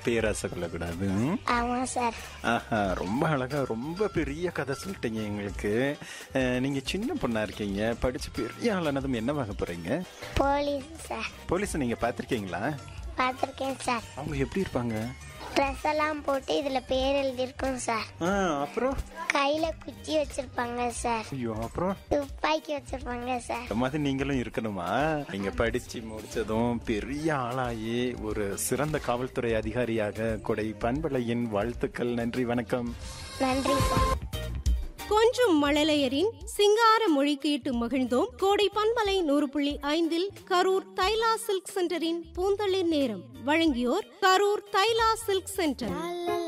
பேராசை கொள்ளக்கூடாது ம்? ஆமா சார் ஆஹா ரொம்ப அழகா ரொம்ப பெரிய கதை சொல்லிட்டீங்க எங்களுக்கு அஹ், நீங்க சின்ன பொண்ணா இருக்கீங்க படிச்சு பெரிய ஆளானதும் என்ன வாங்க போறீங்க போலீஸ் சார் போலீஸ் நீங்க பாத்திருக்கீங்களா பார்த்துருக்கேன் சார் அவங்க எப்படி இருப்பாங்க ட்ரெஸ் எல்லாம் போட்டு இதுல பேர் எழுதியிருக்கும் சார் ஆ, அப்புறம் கையில குச்சி வச்சிருப்பாங்க சார் ஐயோ அப்புறம் துப்பாக்கி வச்சிருப்பாங்க சார் இந்த மாதிரி நீங்களும் இருக்கணுமா நீங்க படிச்சு முடிச்சதும் பெரிய ஆளாகி ஒரு சிறந்த காவல்துறை அதிகாரியாக கொடை பண்பலையின் வாழ்த்துக்கள் நன்றி வணக்கம் நன்றி சார் கொஞ்சம் மழலையரின் சிங்கார மொழி கேட்டு மகிழ்ந்தோம் கோடை பண்பலை நூறு புள்ளி ஐந்தில் கரூர் தைலா சில்க் சென்டரின் பூந்தளிர் நேரம் வழங்கியோர் கரூர் தைலா சில்க் சென்டர்